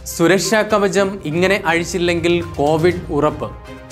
സുരക്ഷാ കവചം ഇങ്ങനെ അഴിച്ചില്ലെങ്കിൽ കോവിഡ് ഉറപ്പ്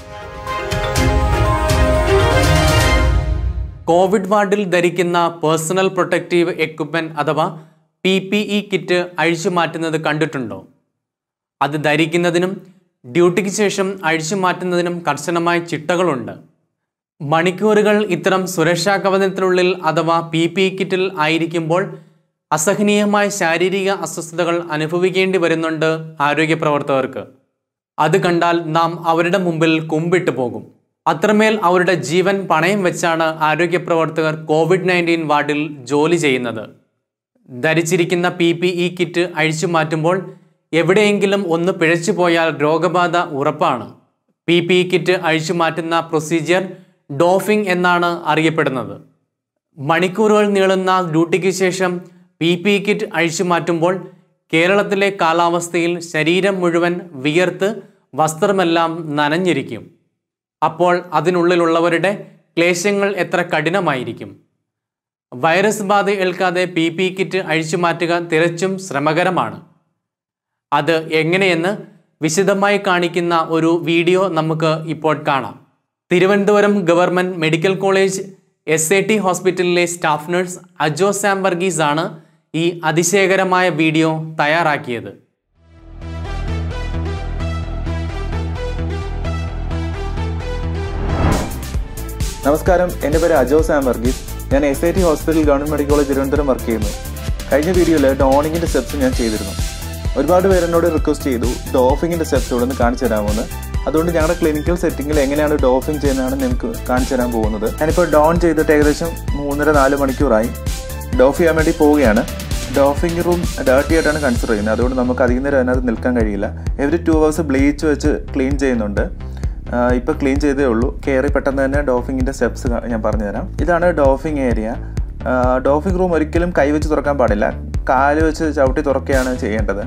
കോവിഡ് വാർഡിൽ ധരിക്കുന്ന പേഴ്സണൽ പ്രൊട്ടക്റ്റീവ് എക്യുപ്മെന്റ് അഥവാ പി പി ഇ കിറ്റ് അഴിച്ചു മാറ്റുന്നത് കണ്ടിട്ടുണ്ടോ അത് ധരിക്കുന്നതിനും ഡ്യൂട്ടിക്ക് ശേഷം അഴിച്ചു മാറ്റുന്നതിനും കർശനമായ ചിട്ടകളുണ്ട് മണിക്കൂറുകൾ ഇത്തരം സുരക്ഷാ കവചത്തിനുള്ളിൽ അഥവാ പി പി ഇ കിറ്റിൽ ആയിരിക്കുമ്പോൾ അസഹനീയമായ ശാരീരിക അസ്വസ്ഥതകൾ അനുഭവിക്കേണ്ടി വരുന്നുണ്ട് ആരോഗ്യ പ്രവർത്തകർക്ക് അത് കണ്ടാൽ നാം അവരുടെ മുമ്പിൽ കുമ്പിട്ട് പോകും അത്രമേൽ അവരുടെ ജീവൻ പണയം വെച്ചാണ് ആരോഗ്യ പ്രവർത്തകർ കോവിഡ് നയൻറ്റീൻ വാർഡിൽ ജോലി ചെയ്യുന്നത് ധരിച്ചിരിക്കുന്ന പി പി ഇ കിറ്റ് അഴിച്ചു മാറ്റുമ്പോൾ എവിടെയെങ്കിലും ഒന്ന് പിഴച്ചു പോയാൽ രോഗബാധ ഉറപ്പാണ് പി പി ഇ കിറ്റ് അഴിച്ചു മാറ്റുന്ന പ്രൊസീജിയർ ഡോഫിംഗ് എന്നാണ് അറിയപ്പെടുന്നത് മണിക്കൂറുകൾ നീളുന്ന ഡ്യൂട്ടിക്ക് ശേഷം പി പി ഇ കിറ്റ് അഴിച്ചു മാറ്റുമ്പോൾ കേരളത്തിലെ കാലാവസ്ഥയിൽ ശരീരം മുഴുവൻ വിയർത്ത് വസ്ത്രമെല്ലാം നനഞ്ഞിരിക്കും അപ്പോൾ അതിനുള്ളിലുള്ളവരുടെ ക്ലേശങ്ങൾ എത്ര കഠിനമായിരിക്കും വൈറസ് ബാധ ഏൽക്കാതെ പി പി കിറ്റ് അഴിച്ചു മാറ്റുക തികച്ചും ശ്രമകരമാണ് അത് എങ്ങനെയെന്ന് വിശദമായി കാണിക്കുന്ന ഒരു വീഡിയോ നമുക്ക് ഇപ്പോൾ കാണാം Thiruvananthapuram government medical college S A T ഹോസ്പിറ്റലിലെ staff nurse Ajo Sam Varghese ആണ് ഈ അതിശയകരമായ വീഡിയോ തയ്യാറാക്കിയത് നമസ്കാരം എൻ്റെ പേര് അജോ സാം വർഗീസ് ഞാൻ S I T hospital government medical college Thiruvananthapuram work ചെയ്യുന്നു കഴിഞ്ഞ വീഡിയോയിൽ ഡോണിങ്ങിൻ്റെ സ്റ്റെപ്സ് ഞാൻ ചെയ്തിരുന്നു ഒരുപാട് പേര് എന്നോട് റിക്വസ്റ്റ് ചെയ്തു ഡോഫിങ്ങിൻ്റെ സ്റ്റെപ്സ് ഇവിടെ നിന്ന് കാണിച്ചു തരാമെന്ന് അതുകൊണ്ട് ഞങ്ങളുടെ ക്ലിനിക്കൽ സെറ്റിങ്ങിൽ എങ്ങനെയാണ് ഡോഫിങ് ചെയ്യുന്നതാണ് നിങ്ങൾക്ക് കാണിച്ചു തരാൻ പോകുന്നത് ഞാനിപ്പോൾ ഡോൺ ചെയ്തിട്ട് ഏകദേശം മൂന്നര നാല് മണിക്കൂറായി ഡോഫ് ചെയ്യാൻ വേണ്ടി പോവുകയാണ് ഡോഫിംഗ് റൂം ഡേർട്ടി ആയിട്ടാണ് കൺസിഡർ ചെയ്യുന്നത് അതുകൊണ്ട് നമുക്ക് അധികം നേരം അതിനകത്ത് നിൽക്കാൻ കഴിയില്ല എവറി ടു അവേഴ്സ് ബ്ലീച്ച് വെച്ച് ക്ലീൻ ചെയ്യുന്നുണ്ട് ഇപ്പോൾ ക്ലീൻ ചെയ്തേ ഉള്ളൂ കയറി പെട്ടെന്ന് തന്നെ ഡോഫിങ്ങിൻ്റെ സ്റ്റെപ്സ് ഞാൻ പറഞ്ഞുതരാം ഇതാണ് ഡോഫിങ് ഏരിയ ഡോഫിംഗ് റൂം ഒരിക്കലും കൈ വെച്ച് തുറക്കാൻ പാടില്ല കാല് വെച്ച് ചവിട്ടി തുറക്കുകയാണ് ചെയ്യേണ്ടത്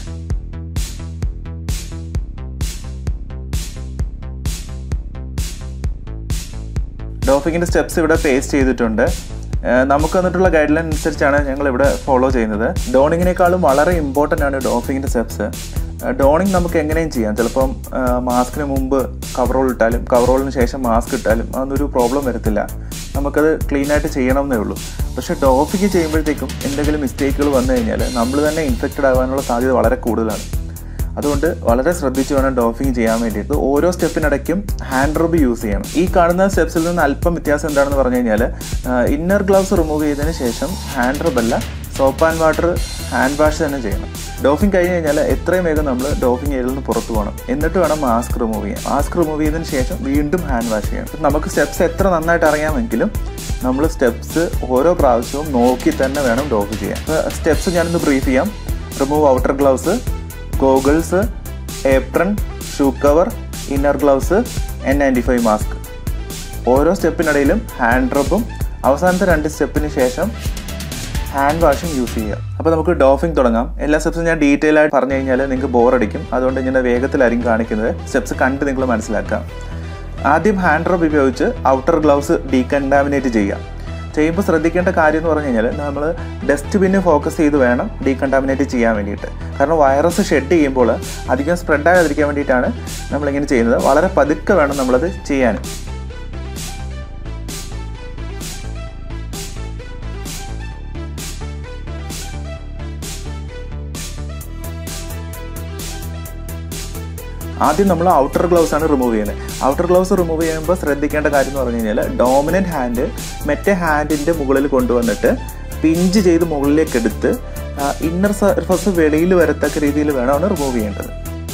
ഡോഫിങ്ങിൻ്റെ സ്റ്റെപ്സ് ഇവിടെ പേസ്റ്റ് ചെയ്തിട്ടുണ്ട് ഏഹ് നമുക്ക് വന്നിട്ടുള്ള ഗൈഡ് ലൈൻ അനുസരിച്ചാണ് ഞങ്ങൾ ഇവിടെ ഫോളോ ചെയ്യുന്നത് ഡോണിങ്ങിനേക്കാളും വളരെ ഇമ്പോർട്ടൻ്റ് ആണ് ഡോഫിങ്ങിൻ്റെ സ്റ്റെപ്സ് ഡോണിങ് നമുക്ക് എങ്ങനെയും ചെയ്യാം ചിലപ്പം മാസ്കിന് മുമ്പ് കവറോൾ ഇട്ടാലും കവറോളിന് ശേഷം മാസ്ക് ഇട്ടാലും അതൊന്നൊരു പ്രോബ്ലം വരത്തില്ല നമുക്കത് ക്ലീൻ ആയിട്ട് ചെയ്യണമെന്നേ ഉള്ളൂ പക്ഷേ ഡോഫിക്ക് ചെയ്യുമ്പോഴത്തേക്കും എന്തെങ്കിലും മിസ്റ്റേക്കുകൾ വന്നു കഴിഞ്ഞാൽ നമ്മൾ തന്നെ ഇൻഫെക്റ്റഡ് ആകാനുള്ള സാധ്യത വളരെ കൂടുതലാണ് അതുകൊണ്ട് വളരെ ശ്രദ്ധിച്ച് വേണം ഡോഫിങ് ചെയ്യാൻ വേണ്ടിയിട്ട് ഓരോ സ്റ്റെപ്പിനിടയ്ക്കും ഹാൻഡ് റബ്ബ് യൂസ് ചെയ്യണം ഈ കാണുന്ന സ്റ്റെപ്സിൽ നിന്ന് അല്പം വ്യത്യാസം എന്താണെന്ന് പറഞ്ഞു കഴിഞ്ഞാൽ ഇന്നർ ഗ്ലൗസ് റിമൂവ് ചെയ്തതിന് ശേഷം ഹാൻഡ് റബ്ബ് അല്ല soap and water hand wash തന്നെ ചെയ്യണം ഡോഫിങ് കഴിഞ്ഞ് കഴിഞ്ഞാൽ എത്രയും വേഗം നമ്മൾ ഡോഫിങ് ഏരിയയിൽ നിന്ന് പുറത്ത് പോകണം എന്നിട്ട് വേണം മാസ്ക് റിമൂവ് ചെയ്യാൻ മാസ്ക് റിമൂവ് ചെയ്തതിന് ശേഷം വീണ്ടും ഹാൻഡ് വാഷ് ചെയ്യണം നമുക്ക് സ്റ്റെപ്സ് എത്ര നന്നായിട്ട് അറിയാമെങ്കിലും നമ്മൾ സ്റ്റെപ്സ് ഓരോ പ്രാവശ്യവും നോക്കി തന്നെ വേണം ഡോഫ് ചെയ്യാൻ സ്റ്റെപ്സ് ഞാനൊന്ന് ബ്രീഫ് ചെയ്യാം remove outer gloves goggles apron shoe cover inner gloves N ninety five mask ഓരോ സ്റ്റെപ്പിനിടയിലും ഹാൻഡ് റബ്ബും അവസാനത്തെ രണ്ട് സ്റ്റെപ്പിന് ശേഷം ഹാൻഡ് വാഷിംഗ് യൂസ് ചെയ്യുക അപ്പോൾ നമുക്ക് ഡോഫിംഗ് തുടങ്ങാം എല്ലാ സ്റ്റെപ്സും ഞാൻ ഡീറ്റെയിൽ ആയിട്ട് പറഞ്ഞു കഴിഞ്ഞാൽ നിങ്ങൾക്ക് ബോറടിക്കും അതുകൊണ്ട് ഇങ്ങനെ വേഗത്തിലായിരിക്കും കാണിക്കുന്നത് സ്റ്റെപ്സ് കണ്ട് നിങ്ങൾ മനസ്സിലാക്കാം ആദ്യം ഹാൻഡ് റബ്ബ് ഉപയോഗിച്ച് ഔട്ടർ ഗ്ലൗസ് ഡീകണ്ടാമിനേറ്റ് ചെയ്യുക ചെയ്യുമ്പോൾ ശ്രദ്ധിക്കേണ്ട കാര്യം എന്ന് പറഞ്ഞു കഴിഞ്ഞാൽ നമ്മൾ ഡസ്റ്റ്ബിന്ന് ഫോക്കസ് ചെയ്ത് വേണം ഡീകണ്ടാമിനേറ്റ് ചെയ്യാൻ വേണ്ടിയിട്ട് കാരണം വൈറസ് ഷെഡ് ചെയ്യുമ്പോൾ അധികം സ്പ്രെഡ് ആകാതിരിക്കാൻ വേണ്ടിയിട്ടാണ് നമ്മളിങ്ങനെ ചെയ്യുന്നത് വളരെ പതുക്കെ വേണം നമ്മളത് ചെയ്യാൻ ആദ്യം നമ്മൾ ഔട്ടർ ഗ്ലൗസ് ആണ് റിമൂവ് ചെയ്യുന്നത് ഔട്ടർ ഗ്ലൗസ് റിമൂവ് ചെയ്യുമ്പോൾ ശ്രദ്ധിക്കേണ്ട കാര്യം എന്ന് പറഞ്ഞു കഴിഞ്ഞാൽ ഡോമിനൻറ്റ് ഹാൻഡ് മറ്റേ ഹാൻഡിൻ്റെ മുകളിൽ കൊണ്ടുവന്നിട്ട് പിഞ്ച് ചെയ്ത് മുകളിലേക്ക് എടുത്ത് ഇന്നർ സർഫസ് വെളിയിൽ വരത്തക്ക രീതിയിൽ വേണമാണ് റിമൂവ് ചെയ്യേണ്ടത്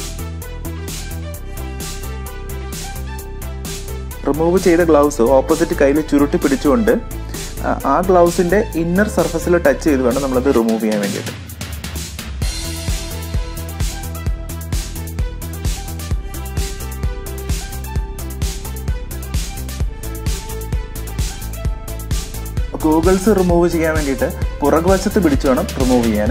റിമൂവ് ചെയ്ത ഗ്ലൗസ് ഓപ്പോസിറ്റ് കയ്യിൽ ചുരുട്ടി പിടിച്ചുകൊണ്ട് ആ ഗ്ലൗസിൻ്റെ ഇന്നർ സർഫസിൽ ടച്ച് ചെയ്ത് വേണം നമ്മളത് റിമൂവ് ചെയ്യാൻ വേണ്ടിയിട്ട് ഗൂഗിൾസ് റിമൂവ് ചെയ്യാൻ വേണ്ടിയിട്ട് പുറകുവശത്ത് പിടിച്ചു വേണം റിമൂവ് ചെയ്യാൻ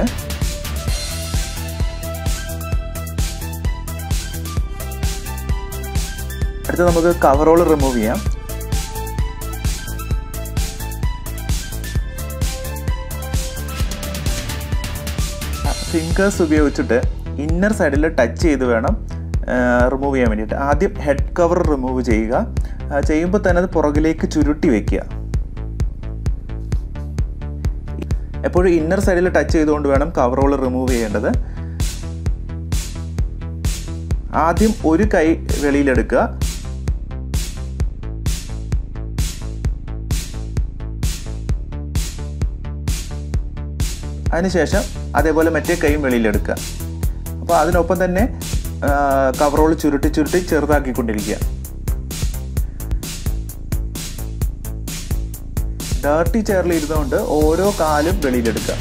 അടുത്ത നമുക്ക് കവറോൾ റിമൂവ് ചെയ്യാം ഫിംഗേഴ്സ് ഉപയോഗിച്ചിട്ട് ഇന്നർ സൈഡിൽ ടച്ച് ചെയ്ത് വേണം റിമൂവ് ചെയ്യാൻ വേണ്ടിയിട്ട് ആദ്യം ഹെഡ് കവർ റിമൂവ് ചെയ്യുക ആ, ചെയ്യുമ്പോൾ തന്നെ അത് പുറകിലേക്ക് ചുരുട്ടി വെക്കുക എപ്പോഴും ഇന്നർ സൈഡിൽ ടച്ച് ചെയ്തുകൊണ്ട് വേണം കവറുകൾ റിമൂവ് ചെയ്യേണ്ടത് ആദ്യം ഒരു കൈ വെളിയിലെടുക്കുക അതിനുശേഷം അതേപോലെ മറ്റേ കൈയും വെളിയിലെടുക്കുക അപ്പോൾ അതിനൊപ്പം തന്നെ കവറോൾ ചുരുട്ടി ചുരുട്ടി ചെറുതാക്കിക്കൊണ്ടിരിക്കുക ഡേർട്ടി ചെയറിൽ ഇരുന്നുകൊണ്ട് ഓരോ കാലും വെളിയിലെടുക്കുക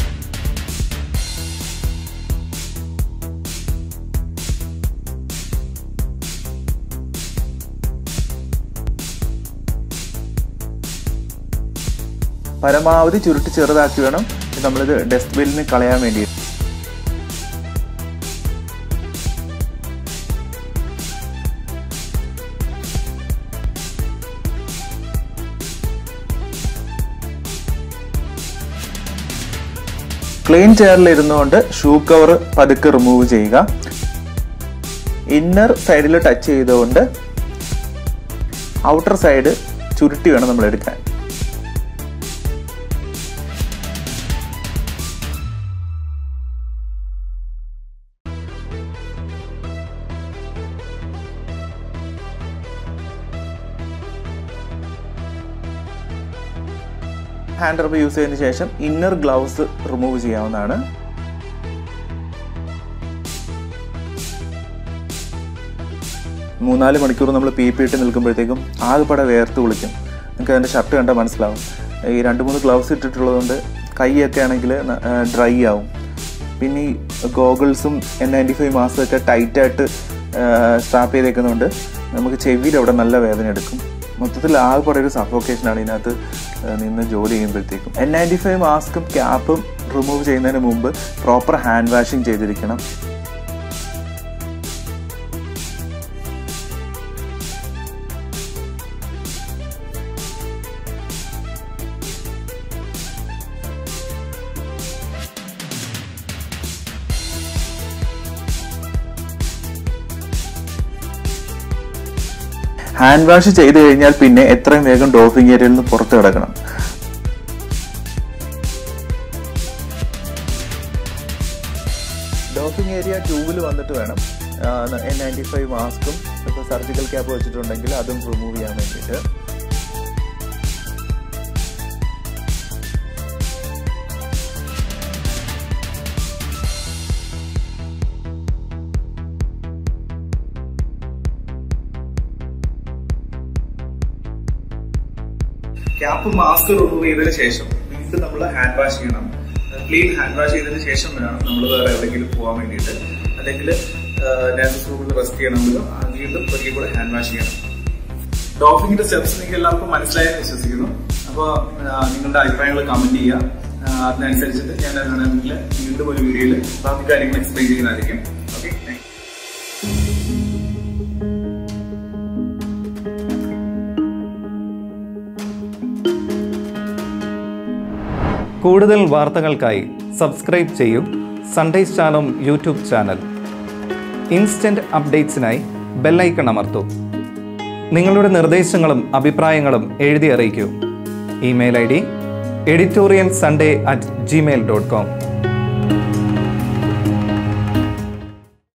പരമാവധി ചുരുട്ടി ചെറുതാക്കി വേണം നമ്മളിത് ഡസ്റ്റ്ബിന്നിൽ കളയാൻ വേണ്ടി ക്ലീൻ ചെയറിൽ ഇരുന്നുകൊണ്ട് ഷൂ കവർ പതുക്കെ റിമൂവ് ചെയ്യുക ഇന്നർ സൈഡിൽ ടച്ച് ചെയ്തുകൊണ്ട് ഔട്ടർ സൈഡ് ചുരുട്ടി വേണം നമ്മൾ എടുക്കാൻ ഹാൻഡ് റബ്ബ് യൂസ് ചെയ്തതിന് ശേഷം ഇന്നർ ഗ്ലൗസ് റിമൂവ് ചെയ്യാവുന്നതാണ് മൂന്നാല് മണിക്കൂർ നമ്മൾ പി പി ഇട്ട് നിൽക്കുമ്പോഴത്തേക്കും ആകെപ്പാടെ വേർത്ത് കുളിക്കും നിങ്ങൾക്ക് അതിൻ്റെ ഷർട്ട് കണ്ടാൽ മനസ്സിലാവും ഈ രണ്ട് മൂന്ന് ഗ്ലൗസ് ഇട്ടിട്ടുള്ളതുകൊണ്ട് കൈയൊക്കെ ആണെങ്കിൽ ഡ്രൈ ആവും പിന്നെ ഈ ഗോഗിൾസും എൻ നയൻറ്റി ഫൈവ് മാസ്കും ഒക്കെ ടൈറ്റായിട്ട് സ്ട്രാപ്പ് ചെയ്തേക്കുന്നതുകൊണ്ട് നമുക്ക് ചെവിയിൽ അവിടെ നല്ല വേദന എടുക്കും മൊത്തത്തിൽ ആകെപ്പാടെ ഒരു സഫോക്കേഷനാണ് ഇതിനകത്ത് ആ, നിന്ന് ജോലി ചെയ്യുമ്പോഴത്തേക്കും എൻ നയൻറ്റി ഫൈവ് മാസ്കും ക്യാപ്പും റിമൂവ് ചെയ്യുന്നതിന് മുമ്പ് പ്രോപ്പർ ഹാൻഡ് വാഷിംഗ് ചെയ്തിരിക്കണം ഹാൻഡ് വാഷ് ചെയ്ത് കഴിഞ്ഞാൽ പിന്നെ എത്രയും വേഗം ഡോഫിംഗ് ഏരിയയിൽ നിന്ന് പുറത്ത് കിടക്കണം ഡോഫിംഗ് ഏരിയ ട്യൂബിൽ വന്നിട്ട് വേണം എൻ നയൻറ്റി ഫൈവ് മാസ്കും ഇപ്പോൾ സർജിക്കൽ ക്യാപ്പ് വെച്ചിട്ടുണ്ടെങ്കിൽ അതും റിമൂവ് ചെയ്യാൻ വേണ്ടിയിട്ട് ക്യാപ്പ് മാസ്ക് റിമൂവ് ചെയ്തതിന് ശേഷം വീണ്ടും നമ്മൾ ഹാൻഡ് വാഷ് ചെയ്യണം ക്ലീൻ ഹാൻഡ് വാഷ് ചെയ്തതിന് ശേഷം വേണം നമ്മൾ വേറെ എവിടെയെങ്കിലും പോകാൻ വേണ്ടിയിട്ട് അല്ലെങ്കിൽ നഴ്സസ് റൂമിൽ റെസ്റ്റ് ചെയ്യണമെങ്കിലും ആ വീണ്ടും ഒരിക്കൽ കൂടെ ഹാൻഡ് വാഷ് ചെയ്യണം ഡോഫിങ്ങിന്റെ സ്റ്റെപ്സ് നിങ്ങൾക്ക് എല്ലാവർക്കും മനസ്സിലായെന്ന് വിശ്വസിക്കുന്നു അപ്പോൾ നിങ്ങളുടെ അഭിപ്രായങ്ങൾ കമന്റ് ചെയ്യുക ആ, അതിനനുസരിച്ചിട്ട് ഞാൻ വേണമെങ്കിൽ വീണ്ടും ഒരു വീഡിയോയിൽ ബാക്കി കാര്യങ്ങൾ എക്സ്പ്ലെയിൻ ചെയ്യുന്നതായിരിക്കും ഓക്കെ താങ്ക് യു കൂടുതൽ വാർത്തകൾക്കായി സബ്സ്ക്രൈബ് ചെയ്യൂ Sundays channel YouTube channel instant അപ്ഡേറ്റ്സിനായി ബെല്ലൈക്കൺ അമർത്തൂ നിങ്ങളുടെ നിർദ്ദേശങ്ങളും അഭിപ്രായങ്ങളും എഴുതി അറിയിക്കൂ email I D editorial Sunday at Gmail dot com